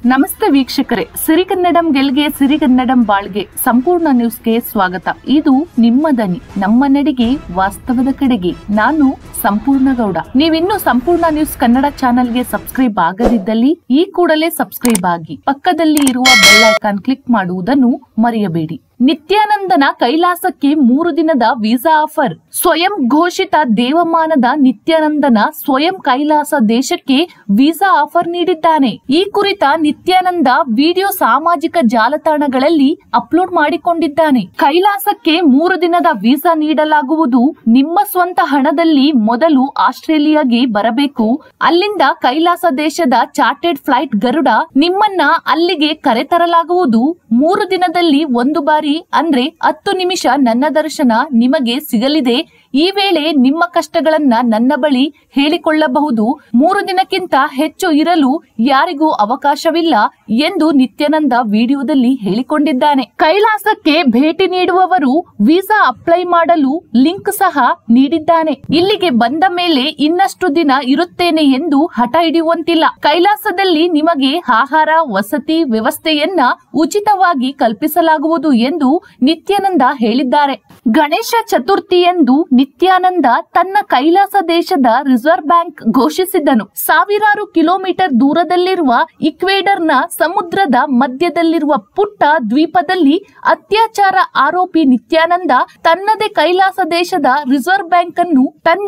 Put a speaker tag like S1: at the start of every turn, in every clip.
S1: ನಮಸ್ತೆ ವೀಕ್ಷಕರೇ ಸಿರಿಗನ್ನಡಂ ಗೆಲ್ಗೆ ಸಿರಿಗನ್ನಡಂ ಬಾಳ್ಗೆ ಸಂಪೂರ್ಣ ನ್ಯೂಸ್ಗೆ ಸ್ವಾಗತ ಇದು ನಿಮ್ಮ ದನಿ ನಮ್ಮ ನಡಿಗೆ ವಾಸ್ತವದ ಕಡೆಗೆ ನಾನು ಸಂಪೂರ್ಣ ಗೌಡ ನೀವಿನ್ನು ಸಂಪೂರ್ಣ ನ್ಯೂಸ್ ಕನ್ನಡ ಚಾನೆಲ್ಗೆ ಸಬ್ಸ್ಕ್ರೈಬ್ ಆಗದಿದ್ದಲ್ಲಿ ಈ ಕೂಡಲೇ ಸಬ್ಸ್ಕ್ರೈಬ್ ಆಗಿ ಪಕ್ಕದಲ್ಲಿ ಇರುವ ಬೆಲ್ ಐಕಾನ್ ಕ್ಲಿಕ್ ಮಾಡುವುದನ್ನು ಮರೆಯಬೇಡಿ ನಿತ್ಯಾನಂದನ ಕೈಲಾಸಕ್ಕೆ ಮೂರು ದಿನದ ವೀಸಾ ಆಫರ್ ಸ್ವಯಂ ಘೋಷಿತ ದೇವಮಾನದ ನಿತ್ಯಾನಂದನ ಸ್ವಯಂ ಕೈಲಾಸ ದೇಶಕ್ಕೆ ವೀಸಾ ಆಫರ್ ನೀಡಿದ್ದಾನೆ ಈ ಕುರಿತ ನಿತ್ಯಾನಂದ ವಿಡಿಯೋ ಸಾಮಾಜಿಕ ಜಾಲತಾಣಗಳಲ್ಲಿ ಅಪ್ಲೋಡ್ ಮಾಡಿಕೊಂಡಿದ್ದಾನೆ ಕೈಲಾಸಕ್ಕೆ ಮೂರು ದಿನದ ವೀಸಾ ನೀಡಲಾಗುವುದು ನಿಮ್ಮ ಸ್ವಂತ ಹಣದಲ್ಲಿ ಮೊದಲು ಆಸ್ಟ್ರೇಲಿಯಾಗೆ ಬರಬೇಕು ಅಲ್ಲಿಂದ ಕೈಲಾಸ ದೇಶದ ಚಾರ್ಟೆಡ್ ಫ್ಲೈಟ್ ಗರುಡ ನಿಮ್ಮನ್ನ ಅಲ್ಲಿಗೆ ಕರೆತರಲಾಗುವುದು ಮೂರು ದಿನದಲ್ಲಿ ಒಂದು ಬಾರಿ ಅಂದ್ರೆ ಹತ್ತು ನಿಮಿಷ ನನ್ನ ದರ್ಶನ ನಿಮಗೆ ಸಿಗಲಿದೆ ಈ ವೇಳೆ ನಿಮ್ಮ ಕಷ್ಟಗಳನ್ನ ನನ್ನ ಬಳಿ ಹೇಳಿಕೊಳ್ಳಬಹುದು ಮೂರು ದಿನಕ್ಕಿಂತ ಹೆಚ್ಚು ಇರಲು ಯಾರಿಗೂ ಅವಕಾಶವಿಲ್ಲ ಎಂದು ನಿತ್ಯಾನಂದ ವಿಡಿಯೋದಲ್ಲಿ ಹೇಳಿಕೊಂಡಿದ್ದಾನೆ ಕೈಲಾಸಕ್ಕೆ ಭೇಟಿ ನೀಡುವವರು ವೀಸಾ ಅಪ್ಲೈ ಮಾಡಲು ಲಿಂಕ್ ಸಹ ನೀಡಿದ್ದಾನೆ ಇಲ್ಲಿಗೆ ಬಂದ ಮೇಲೆ ಇನ್ನಷ್ಟು ದಿನ ಇರುತ್ತೇನೆ ಎಂದು ಹಠ ಹಿಡಿಯುವಂತಿಲ್ಲ ಕೈಲಾಸದಲ್ಲಿ ನಿಮಗೆ ಆಹಾರ ವಸತಿ ವ್ಯವಸ್ಥೆಯನ್ನ ಉಚಿತವಾಗಿ ಕಲ್ಪಿಸಲಾಗುವುದು ಎಂದು ನಿತ್ಯಾನಂದ ಹೇಳಿದ್ದಾರೆ ಗಣೇಶ ಚತುರ್ಥಿಯಂದು ನಿತ್ಯಾನಂದ ತನ್ನ ಕೈಲಾಸ ದೇಶದ ರಿಸರ್ವ್ ಬ್ಯಾಂಕ್ ಘೋಷಿಸಿದ್ದನು ಸಾವಿರಾರು ಕಿಲೋಮೀಟರ್ ದೂರದಲ್ಲಿರುವ ಇಕ್ವೇಡರ್ನ ಸಮುದ್ರದ ಮಧ್ಯದಲ್ಲಿರುವ ಪುಟ್ಟ ದ್ವೀಪದಲ್ಲಿ ಅತ್ಯಾಚಾರ ಆರೋಪಿ ನಿತ್ಯಾನಂದ ತನ್ನದೇ ಕೈಲಾಸ ದೇಶದ ರಿಸರ್ವ್ ಬ್ಯಾಂಕ್ ಅನ್ನು ತನ್ನ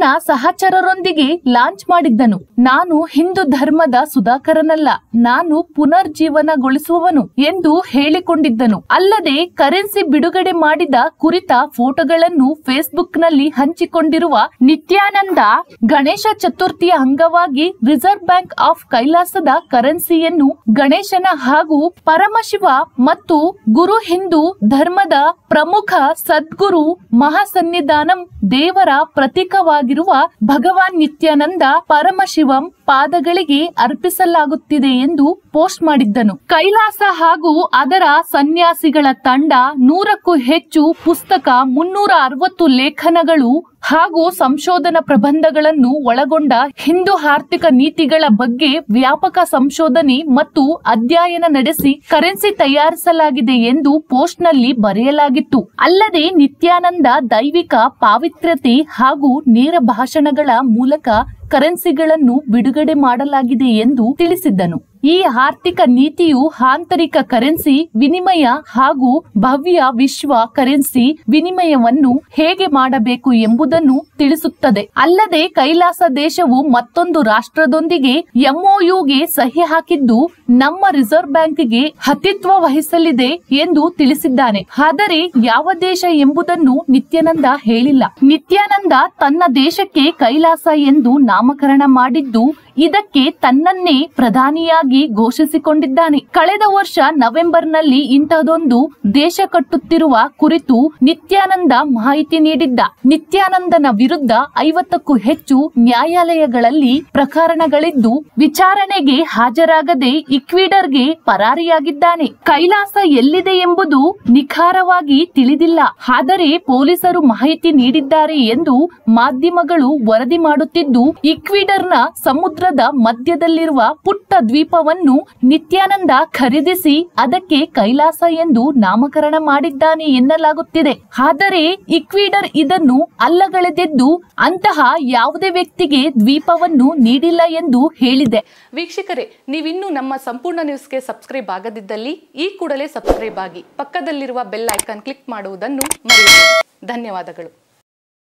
S1: ಸಹಚರರೊಂದಿಗೆ ಲಾಂಚ್ ಮಾಡಿದ್ದನು ನಾನು ಹಿಂದೂ ಧರ್ಮದ ಸುಧಾಕರನಲ್ಲ ನಾನು ಪುನರ್ಜೀವನಗೊಳಿಸುವವನು ಎಂದು ಹೇಳಿಕೊಂಡಿದ್ದನು ಅಲ್ಲದೆ ಕರೆನ್ಸಿ ಬಿಡುಗಡೆ ಮಾಡಿದ ಕುರಿತ ಫೋಟೋಗಳನ್ನು ಫೇಸ್ಬುಕ್ ನಲ್ಲಿ ಹಂಚಿಕೊಂಡಿರುವ ನಿತ್ಯಾನಂದ ಗಣೇಶ ಚತುರ್ಥಿಯ ಅಂಗವಾಗಿ ರಿಸರ್ವ್ ಬ್ಯಾಂಕ್ ಆಫ್ ಕೈಲಾಸದ ಕರೆನ್ಸಿಯನ್ನು ಗಣೇಶನ ಹಾಗೂ ಪರಮಶಿವ ಮತ್ತು ಗುರು ಹಿಂದೂ ಧರ್ಮದ ಪ್ರಮುಖ ಸದ್ಗುರು ಮಹಾಸನ್ನಿಧಾನಂ ದೇವರ ಪ್ರತೀಕವಾಗಿರುವ ಭಗವಾನ್ ನಿತ್ಯಾನಂದ ಪರಮಶಿವಂ ಪಾದಗಳಿಗೆ ಅರ್ಪಿಸಲಾಗುತ್ತಿದೆ ಎಂದು ಪೋಸ್ಟ್ ಮಾಡಿದ್ದನು ಕೈಲಾಸ ಹಾಗೂ ಅದರ ಸನ್ಯಾಸಿಗಳ ತಂಡ ನೂರಕ್ಕೂ ಹೆಚ್ಚು ಪುಸ್ತಕ ಮುನ್ನೂರ ಅರವತ್ತು ಲೇಖನಗಳು ಹಾಗೂ ಸಂಶೋಧನಾ ಪ್ರಬಂಧಗಳನ್ನು ಒಳಗೊಂಡ ಹಿಂದೂ ಆರ್ಥಿಕ ನೀತಿಗಳ ಬಗ್ಗೆ ವ್ಯಾಪಕ ಸಂಶೋಧನೆ ಮತ್ತು ಅಧ್ಯಯನ ನಡೆಸಿ ಕರೆನ್ಸಿ ತಯಾರಿಸಲಾಗಿದೆ ಎಂದು ಪೋಸ್ಟ್ ನಲ್ಲಿ ಬರೆಯಲಾಗಿತ್ತು ಅಲ್ಲದೆ ನಿತ್ಯಾನಂದ ದೈವಿಕ ಪಾವಿತ್ರ್ಯತೆ ಹಾಗೂ ನೇರ ಭಾಷಣಗಳ ಮೂಲಕ ಕರೆನ್ಸಿಗಳನ್ನು ಬಿಡುಗಡೆ ಮಾಡಲಾಗಿದೆ ಎಂದು ತಿಳಿಸಿದ್ದನು ಈ ಆರ್ಥಿಕ ನೀತಿಯು ಆಂತರಿಕ ಕರೆನ್ಸಿ ವಿನಿಮಯ ಹಾಗೂ ಭವ್ಯ ವಿಶ್ವ ಕರೆನ್ಸಿ ವಿನಿಮಯವನ್ನು ಹೇಗೆ ಮಾಡಬೇಕು ಎಂಬುದನ್ನು ತಿಳಿಸುತ್ತದೆ ಅಲ್ಲದೆ ಕೈಲಾಸ ದೇಶವು ಮತ್ತೊಂದು ರಾಷ್ಟ್ರದೊಂದಿಗೆ ಎಂಒಯುಗೆ ಸಹಿ ಹಾಕಿದ್ದು ನಮ್ಮ ರಿಸರ್ವ್ ಬ್ಯಾಂಕ್ಗೆ ಹತಿತ್ವ ವಹಿಸಲಿದೆ ಎಂದು ತಿಳಿಸಿದ್ದಾನೆ ಆದರೆ ಯಾವ ದೇಶ ಎಂಬುದನ್ನು ನಿತ್ಯಾನಂದ ಹೇಳಿಲ್ಲ ನಿತ್ಯಾನಂದ ತನ್ನ ದೇಶಕ್ಕೆ ಕೈಲಾಸ ಎಂದು ನಾಮಕರಣ ಮಾಡಿದ್ದು ಇದಕ್ಕೆ ತನ್ನನ್ನೇ ಪ್ರಧಾನಿಯಾಗಿ ಘೋಷಿಸಿಕೊಂಡಿದ್ದಾನೆ ಕಳೆದ ವರ್ಷ ನವೆಂಬರ್ನಲ್ಲಿ ಇಂತಹದೊಂದು ದೇಶ ಕಟ್ಟುತ್ತಿರುವ ಕುರಿತು ನಿತ್ಯಾನಂದ ಮಾಹಿತಿ ನೀಡಿದ್ದ ನಿತ್ಯಾನಂದನ ವಿರುದ್ಧ ಐವತ್ತಕ್ಕೂ ಹೆಚ್ಚು ನ್ಯಾಯಾಲಯಗಳಲ್ಲಿ ಪ್ರಕರಣಗಳಿದ್ದು ವಿಚಾರಣೆಗೆ ಹಾಜರಾಗದೆ ಇಕ್ವಿಡರ್ಗೆ ಪರಾರಿಯಾಗಿದ್ದಾನೆ ಕೈಲಾಸ ಎಲ್ಲಿದೆ ಎಂಬುದು ನಿಖಾರವಾಗಿ ತಿಳಿದಿಲ್ಲ ಆದರೆ ಪೊಲೀಸರು ಮಾಹಿತಿ ನೀಡಿದ್ದಾರೆ ಎಂದು ಮಾಧ್ಯಮಗಳು ವರದಿ ಮಾಡುತ್ತಿದ್ದು ಇಕ್ವಿಡರ್ನ ಸಮುದ್ರದ ಮಧ್ಯದಲ್ಲಿರುವ ಪುಟ್ಟ ದ್ವೀಪವನ್ನು ನಿತ್ಯಾನಂದ ಖರೀದಿಸಿ ಅದಕ್ಕೆ ಕೈಲಾಸ ಎಂದು ನಾಮಕರಣ ಮಾಡಿದ್ದಾನೆ ಎನ್ನಲಾಗುತ್ತಿದೆ ಆದರೆ ಇಕ್ವಿಡರ್ ಇದನ್ನು ಅಲ್ಲಗಳೆದೆದ್ದು ಅಂತಹ ಯಾವುದೇ ವ್ಯಕ್ತಿಗೆ ದ್ವೀಪವನ್ನು ನೀಡಿಲ್ಲ ಎಂದು ಹೇಳಿದೆ
S2: ವೀಕ್ಷಕರೇ ನೀವಿನ್ನೂ ನಮ್ಮ ಸಂಪೂರ್ಣ ನ್ಯೂಸ್ಗೆ ಸಬ್ಸ್ಕ್ರೈಬ್ ಆಗದಿದ್ದಲ್ಲಿ ಈ ಕೂಡಲೇ ಸಬ್ಸ್ಕ್ರೈಬ್ ಆಗಿ ಪಕ್ಕದಲ್ಲಿರುವ ಬೆಲ್ ಐಕಾನ್ ಕ್ಲಿಕ್ ಮಾಡುವುದನ್ನು ಮರೆಯಬೇಡಿ ಧನ್ಯವಾದಗಳು